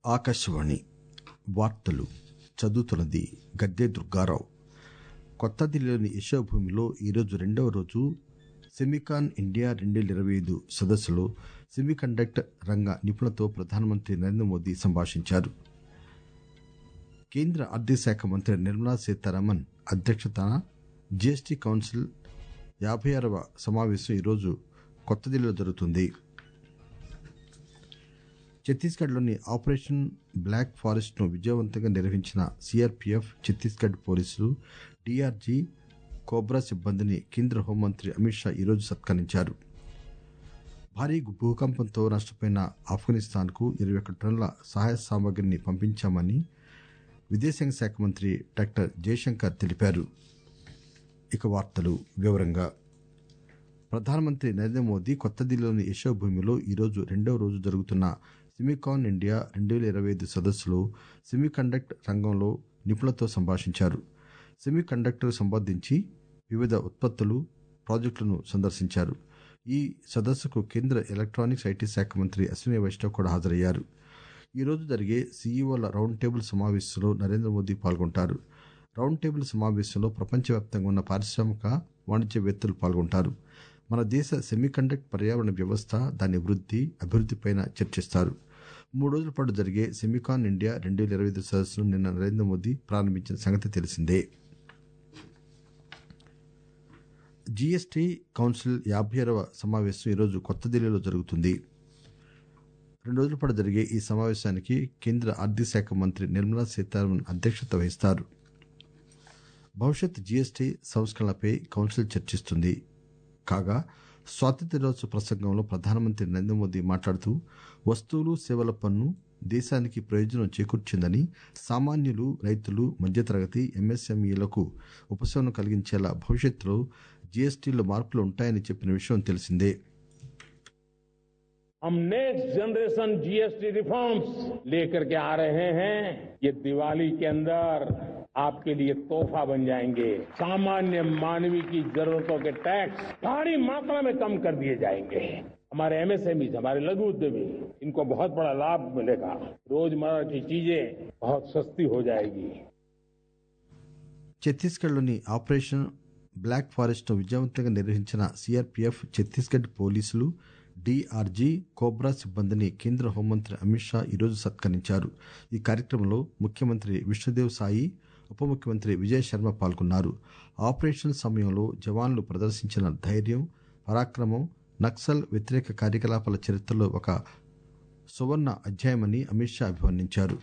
ఆకాశవాణి వార్తలు చదువుతున్నది గద్దె దుర్గారావు కొత్త ఢిల్లీలోని యశోభూమిలో ఈరోజు రెండవ రోజు సెమికాన్ ఇండియా రెండు పేల ఇరవై ఐదు సదస్సులో సెమీకండక్టర్ రంగ నిపుణులతో ప్రధానమంత్రి నరేంద్ర మోదీ సంభాషించారు కేంద్ర ఆర్థిక శాఖ మంత్రి నిర్మలా సీతారామన్ అధ్యక్షతన జీఎస్టీ కౌన్సిల్ యాబై ఆరవ సమావేశం ఈరోజు కొత్త ఢిల్లీలో జరుగుతుంది ఛత్తీస్గఢ్ లోని ఆపరేషన్ బ్లాక్ ఫారెస్ట్ ను విజయవంతంగా నిర్వహించిన సీఆర్పీఎఫ్ ఛత్తీస్గఢ్ పోలీసులు డీఆర్జీ కోబ్రా సిబ్బందిని కేంద్ర హోంమంత్రి అమిత్ షా ఈరోజు సత్కరించారు భారీ భూకంపంతో నష్టపోయిన ఆఫ్ఘనిస్తాన్ కు ఇరవై ఒక్క టన్నుల సహాయ సామగ్రిని పంపించామని విదేశాంగ శాఖ మంత్రి డాక్టర్ జయశంకర్ తెలిపారు ఇక వార్తలు వివరంగా ప్రధానమంత్రి నరేంద్ర మోదీ కొత్త ఢిల్లీలోని యశోభూమిలో ఈరోజు రెండవ రోజు జరుగుతున్న సెమికాన్ ఇండియా రెండు పేల ఇరవై ఐదు సదస్సులో సెమీకండక్టర్ రంగంలో నిపుణులతో సంభాషించారు సెమీకండక్టర్ సంబంధించి వివిధ ఉత్పత్తులు ప్రాజెక్టులను సందర్శించారు ఈ సదస్సుకు కేంద్ర ఎలక్టానిక్స్ ఐటీ శాఖ మంత్రి అశ్విని వైష్ణవ్ కూడా హాజరయ్యారు ఈ రోజు జరిగే సీఈఓల రౌండ్ టేబుల్ సమావేశంలో నరేంద్ర మోదీ పాల్గొంటారు రౌండ్ టేబుల్ సమావేశంలో ప్రపంచవ్యాప్తంగా ఉన్న పారిశ్రామిక వాణిజ్యవేత్తలు పాల్గొంటారు మన దేశ సెమీకండక్టర్ పర్యావరణ వ్యవస్థ దాని వృద్ది అభివృద్దిపై చర్చిస్తారు మూడు రోజుల పాటు జరిగే సెమికాన్ ఇండియా రెండు పేల ఇరవై ఐదు సదస్సును నిన్న నరేంద్ర మోదీ ప్రారంభించిన సంగతి తెలిసిందే జీఎస్టీ కౌన్సిల్ యాబై ఆరవ సమావేశం ఈరోజు కొత్త ఢిల్లీలో జరుగుతుంది రెండు రోజుల పాటు జరిగే ఈ సమావేశానికి కేంద్ర ఆర్థిక శాఖ మంత్రి నిర్మలా సీతారామన్ అధ్యక్షత వహిస్తారు భవిష్యత్ జీఎస్టీ సంస్కరణలపై కౌన్సిల్ చర్చిస్తుంది కాగా స్వాతంత్ర్య దినోత్సవ ప్రసంగంలో ప్రధానమంత్రి నరేంద్ర మోదీ మాట్లాడుతూ వస్తువులు సేవల పన్ను దేశానికి ప్రయోజనం చేకూర్చిందని సామాన్యులు రైతులు మధ్యతరగతి ఎంఎస్ఎంఈలకు ఉపశమనం కలిగించేలా భవిష్యత్తులో జీఎస్టీలో మార్పులు ఉంటాయని చెప్పిన విషయం తెలిసిందే हम नेक्स्ट जनरेशन जीएसटी रिफॉर्म्स लेकर के आ रहे हैं ये दिवाली के अंदर आपके लिए तोहफा बन जाएंगे सामान्य मानवीय की जरूरतों के टैक्स भारी मात्रा में कम कर दिए जाएंगे हमारे एमएसएमई हमारे लघु उद्यमी इनको बहुत बड़ा लाभ मिलेगा रोजमर्रा की चीजें बहुत सस्ती हो जाएगी ఛత్తీస్గఢ్లోని ఆపరేషన్ బ్లాక్ ఫారెస్ట్ ను విజయవంతంగా నిర్వహించిన సీఆర్పీఎఫ్ ఛత్తీస్గఢ్ పోలీసులు డీఆర్జీ కోబ్రా సిబ్బందిని కేంద్ర హోంమంత్రి అమిత్ షా ఈరోజు సత్కరించారు ఈ కార్యక్రమంలో ముఖ్యమంత్రి విష్ణుదేవ్ సాయి ఉప ముఖ్యమంత్రి విజయ్ శర్మ పాల్గొన్నారు ఆపరేషన్ సమయంలో జవాన్లు ప్రదర్శించిన ధైర్యం పరాక్రమం నక్సల్ వ్యతిరేక కార్యకలాపాల చరిత్రలో ఒక సువర్ణ అధ్యాయమని అమిత్ షా అభివర్ణించారు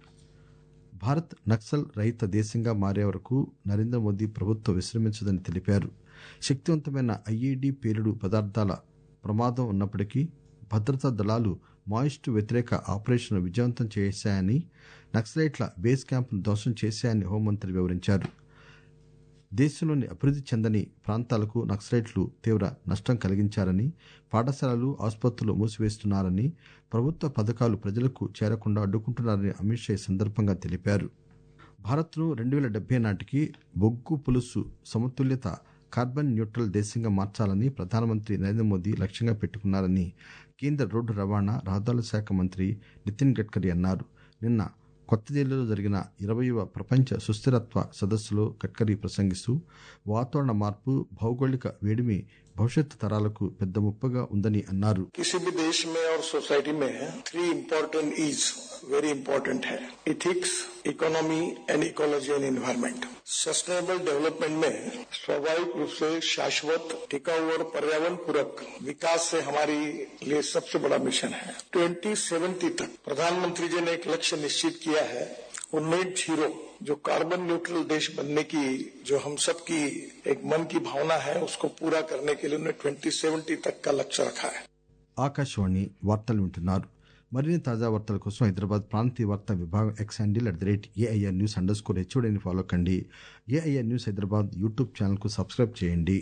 భారత్ నక్సల్ రహిత దేశంగా మారే వరకు నరేంద్ర మోదీ ప్రభుత్వం విశ్రమించదని తెలిపారు శక్తివంతమైన ఐఈడీ పేలుడు పదార్థాల ప్రమాదం ఉన్నప్పటికీ భద్రతా దళాలు మాయిస్టు వ్యతిరేక ఆపరేషన్ విజయవంతం చేశాయని నక్సలైట్ల బేస్ క్యాంపును ధ్వంసం చేశాయని హోంమంత్రి వివరించారు దేశంలోని అభివృద్ది చెందని ప్రాంతాలకు నక్సలైట్లు తీవ్ర నష్టం కలిగించారని పాఠశాలలు ఆసుపత్రులు మూసివేస్తున్నారని ప్రభుత్వ పథకాలు ప్రజలకు చేరకుండా అడ్డుకుంటున్నారని అమిత్ షా ఈ సందర్భంగా తెలిపారు భారత్ను రెండు పేల డెబ్బై నాటికి బొగ్గు పులుసు సమతుల్యత కార్బన్ న్యూట్రల్ దేశంగా మార్చాలని ప్రధానమంత్రి నరేంద్ర మోదీ లక్ష్యంగా పెట్టుకున్నారని కేంద్ర రోడ్డు రవాణా రహదారుల శాఖ మంత్రి నితిన్ గడ్కరీ అన్నారు నిన్న కొత్త ఢిల్లీలో జరిగిన ఇరవయవ ప్రపంచ సుస్థిరత్వ సదస్సులో గడ్కరీ ప్రసంగిస్తూ వాతావరణ మార్పు భౌగోళిక వేడిమి భవిష్యత్తు తరాలకు పెద్ద ముప్పుగా ఉందని అన్నారు किसी भी देश में और सोसाइटी में three important is very important है ethics economy and ecology and environment sustainable development में स्वाभाविक रूप से शाश्वत टिकाऊ और पर्यावरण पूरक विकास से हमारी लिए सबसे बड़ा मिशन है 2070 तक प्रधानमंत्री जी ने एक लक्ष्य निश्चित किया है उन्मेट जीरो जो कार्बन न्यूट्रल देश बनने की जो हम सब की एक मन की भावना है उसको पूरा करने के लिए उन्होंने 2070 तक का लक्ष्य रखा है ఆకాశవాణి వార్తలు వింటున్నారు మరిన్ని తాజా వార్తల కోసం హైదరాబాద్ ప్రాంతీయ వార్తా విభాగం X handle at the rate AIR news underscore స్కోర్ హెచ్ఓడిని ఫాలో కండి AIR news Hyderabad YouTube channel కు సబ్స్క్రైబ్ చేయండి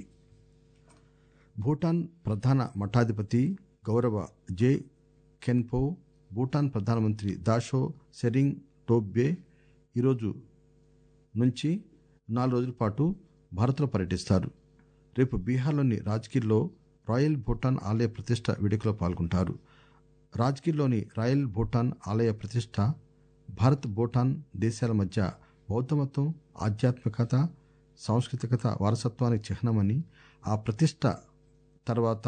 భూటాన్ ప్రధాన మఠాధిపతి గౌరవ జే కెన్పో భూటాన్ ప్రధానమంత్రి దాషో సెరింగ్ టోబ్గే ఈరోజు నుంచి నాలుగు రోజుల పాటు భారత్లో పర్యటిస్తారు రేపు బీహార్లోని రాజ్గిర్లో రాయల్ భూటాన్ ఆలయ ప్రతిష్ట వేడుకలో పాల్గొంటారు రాజ్గిర్లోని రాయల్ భూటాన్ ఆలయ ప్రతిష్ట భారత్ భూటాన్ దేశాల మధ్య బౌద్ధమతం ఆధ్యాత్మికత సాంస్కృతికత వారసత్వానికి చిహ్నమని ఆ ప్రతిష్ట తర్వాత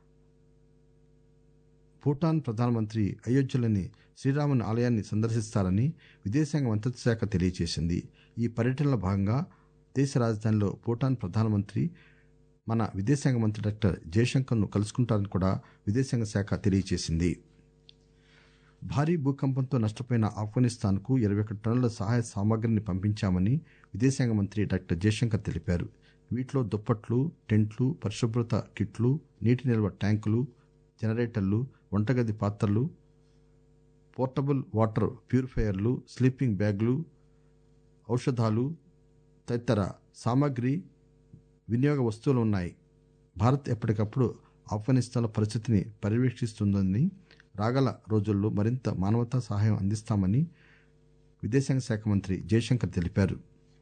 భూటాన్ ప్రధానమంత్రి అయోధ్యలోని శ్రీరాముని ఆలయాన్ని సందర్శిస్తారని విదేశాంగ మంత్రిత్వ శాఖ తెలియజేసింది ఈ పర్యటనలో భాగంగా దేశ రాజధానిలో భూటాన్ ప్రధానమంత్రి మన విదేశాంగ మంత్రి డాక్టర్ జయశంకర్ను కలుసుకుంటారని కూడా విదేశాంగ శాఖ తెలియజేసింది భారీ భూకంపంతో నష్టపోయిన ఆఫ్ఘనిస్తాన్కు ఇరవై ఒకటి టన్నుల సహాయ సామాగ్రిని పంపించామని విదేశాంగ మంత్రి డాక్టర్ జయశంకర్ తెలిపారు వీటిలో దుప్పట్లు టెంట్లు పరిశుభ్రత కిట్లు నీటి నిల్వ ట్యాంకులు జనరేటర్లు వంటగది పాత్రలు పోర్టబుల్ వాటర్ ప్యూరిఫైయర్లు స్లీపింగ్ బ్యాగులు ఔషధాలు తదితర సామాగ్రి వినియోగ వస్తువులు ఉన్నాయి భారత్ ఎప్పటికప్పుడు ఆఫ్ఘనిస్తాన్ల పరిస్థితిని పర్యవేక్షిస్తుందని రాగల రోజుల్లో మరింత మానవతా సహాయం అందిస్తామని విదేశాంగ శాఖ మంత్రి జయశంకర్ తెలిపారు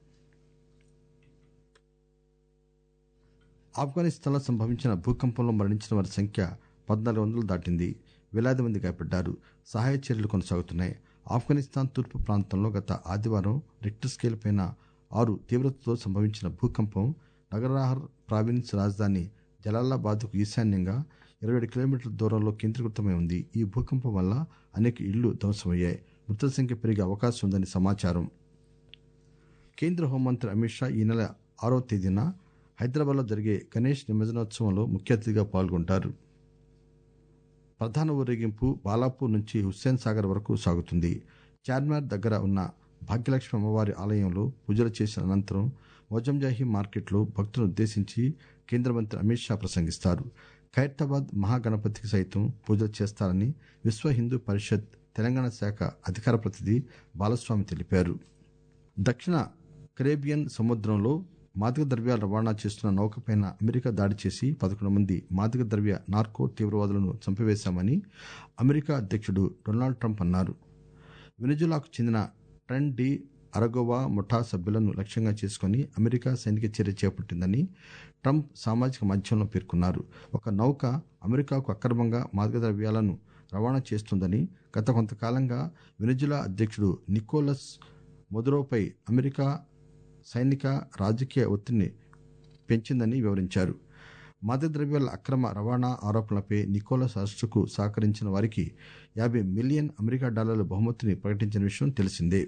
ఆఫ్ఘనిస్తాన్లో సంభవించిన భూకంపంలో మరణించిన వారి సంఖ్య పద్నాలుగు వందలు దాటింది వేలాది మంది గాయపడ్డారు సహాయ చర్యలు కొనసాగుతున్నాయి ఆఫ్ఘనిస్తాన్ తూర్పు ప్రాంతంలో గత ఆదివారం రిక్టర్ స్కేల్ పైన ఆరు తీవ్రతతో సంభవించిన భూకంపం నగరాహర్ ప్రావిన్స్ రాజధాని జలాలాబాద్కు ఈశాన్యంగా ఇరవై ఏడు కిలోమీటర్ల దూరంలో కేంద్రీకృతమై ఉంది ఈ భూకంపం వల్ల అనేక ఇళ్లు ధ్వంసమయ్యాయి మృతుల సంఖ్య పెరిగే అవకాశం ఉందని సమాచారం కేంద్ర హోంమంత్రి అమిత్ షా ఈ నెల ఆరో తేదీన హైదరాబాద్లో జరిగే గణేష్ నిమజ్జనోత్సవంలో ముఖ్య అతిథిగా పాల్గొంటారు ప్రధాన ఊరేగింపు బాలాపూర్ నుంచి హుస్సేన్ సాగర్ వరకు సాగుతుంది చార్మినార్ దగ్గర ఉన్న భాగ్యలక్ష్మి అమ్మవారి ఆలయంలో పూజలు చేసిన అనంతరం మోజంజాహి మార్కెట్లో భక్తులను ఉద్దేశించి కేంద్ర మంత్రి అమిత్ షా ప్రసంగిస్తారు ఖైరతాబాద్ మహాగణపతికి సైతం పూజలు చేస్తారని విశ్వ హిందూ పరిషత్ తెలంగాణ శాఖ అధికార ప్రతినిధి బాలస్వామి తెలిపారు దక్షిణ కరేబియన్ సముద్రంలో మాదక ద్రవ్యాల రవాణా చేస్తున్న నౌకపైన అమెరికా దాడి చేసి పదకొండు మంది మాదక ద్రవ్య నార్కో తీవ్రవాదులను చంపివేశామని అమెరికా అధ్యక్షుడు డొనాల్డ్ ట్రంప్ అన్నారు వెనుజులాకు చెందిన ట్రెండ్ డి అరగోవా ముఠా సభ్యులను లక్ష్యంగా చేసుకుని అమెరికా సైనిక చర్య చేపట్టిందని ట్రంప్ సామాజిక మాధ్యమంలో పేర్కొన్నారు ఒక నౌక అమెరికాకు అక్రమంగా మాదక ద్రవ్యాలను రవాణా చేస్తుందని గత కొంతకాలంగా వెనుజులా అధ్యక్షుడు నికోలస్ మొదరోపై అమెరికా సైనిక రాజకీయ ఒత్తిడిని పెంచిందని వివరించారు మాదక ద్రవ్యాల అక్రమ రవాణా ఆరోపణలపై నికోలస్ అరెస్టుకు సహకరించిన వారికి యాభై మిలియన్ అమెరికా డాలర్ల బహుమతిని ప్రకటించిన విషయం తెలిసిందే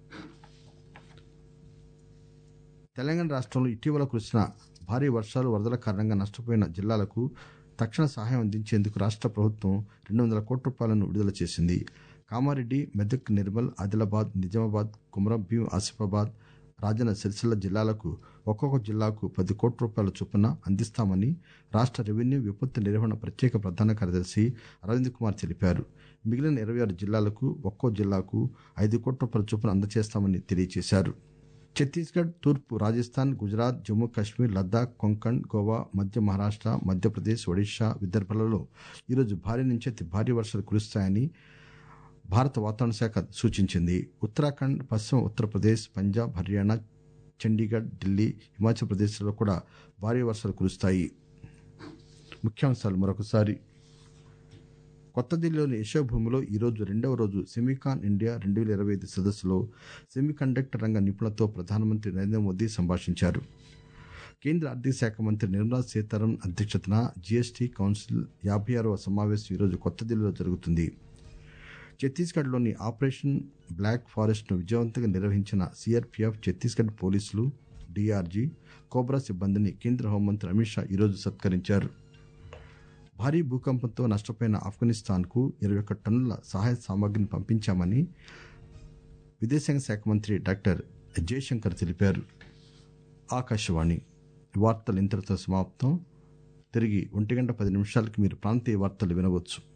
తెలంగాణ రాష్ట్రంలో ఇటీవల కురిసిన భారీ వర్షాలు వరదల కారణంగా నష్టపోయిన జిల్లాలకు తక్షణ సహాయం అందించేందుకు రాష్ట్ర ప్రభుత్వం రెండు వందల కోట్ల రూపాయలను విడుదల చేసింది కామారెడ్డి మెదక్ నిర్మల్ ఆదిలాబాద్ నిజామాబాద్ కుమరం భీం ఆసిఫాబాద్ రాజన్న సిరిసిల్ల జిల్లాలకు ఒక్కొక్క జిల్లాకు పది కోట్ల రూపాయల చొప్పున అందిస్తామని రాష్ట్ర రెవెన్యూ విపత్తు నిర్వహణ ప్రత్యేక ప్రధాన కార్యదర్శి అరవింద్ కుమార్ తెలిపారు మిగిలిన ఇరవై ఆరు జిల్లాలకు ఒక్కో జిల్లాకు ఐదు కోట్ల రూపాయల చొప్పున అందజేస్తామని తెలియజేశారు ఛత్తీస్గఢ్ తూర్పు రాజస్థాన్ గుజరాత్ జమ్మూ కాశ్మీర్ లద్దాఖ్ కొంకణ్ గోవా మధ్య మహారాష్ట్ర మధ్యప్రదేశ్ ఒడిషా విదర్భలలో ఈరోజు భారీ నుంచి అతి భారీ వర్షాలు కురుస్తాయని భారత వాతావరణ శాఖ సూచించింది ఉత్తరాఖండ్ పశ్చిమ ఉత్తరప్రదేశ్ పంజాబ్ హర్యానా చండీగఢ్ ఢిల్లీ హిమాచల్ ప్రదేశ్లో కూడా భారీ వర్షాలు కురుస్తాయి ముఖ్యాంశాలు మరొకసారి కొత్త ఢిల్లీలోని యశోభూమిలో ఈరోజు రెండవ రోజు సెమీకాన్ ఇండియా రెండు వేల ఇరవై ఐదు సదస్సులో సెమీకండక్టర్ రంగ నిపుణులతో ప్రధానమంత్రి నరేంద్ర మోదీ సంభాషించారు కేంద్ర ఆర్థిక శాఖ మంత్రి నిర్మలా సీతారామన్ అధ్యక్షతన జీఎస్టీ కౌన్సిల్ యాభై ఆరవ సమావేశం ఈరోజు కొత్త ఢిల్లీలో జరుగుతుంది ఛత్తీస్గఢ్లోని ఆపరేషన్ బ్లాక్ ఫారెస్ట్ ను విజయవంతంగా నిర్వహించిన సిఆర్పీఎఫ్ ఛత్తీస్గఢ్ పోలీసులు డీఆర్జీ కోబ్రా సిబ్బందిని కేంద్ర హోంమంత్రి అమిత్ షా ఈరోజు సత్కరించారు భారీ భూకంపంతో నష్టపోయిన ఆఫ్ఘనిస్తాన్కు ఇరవై ఒక్క టన్నుల సహాయ సామాగ్రిని పంపించామని విదేశాంగ శాఖ మంత్రి డాక్టర్ జయశంకర్ తెలిపారు ఆకాశవాణి వార్తలు ఇంతటితో సమాప్తం తిరిగి ఒంటి గంట పది నిమిషాలకి మీరు ప్రాంతీయ వార్తలు వినవచ్చు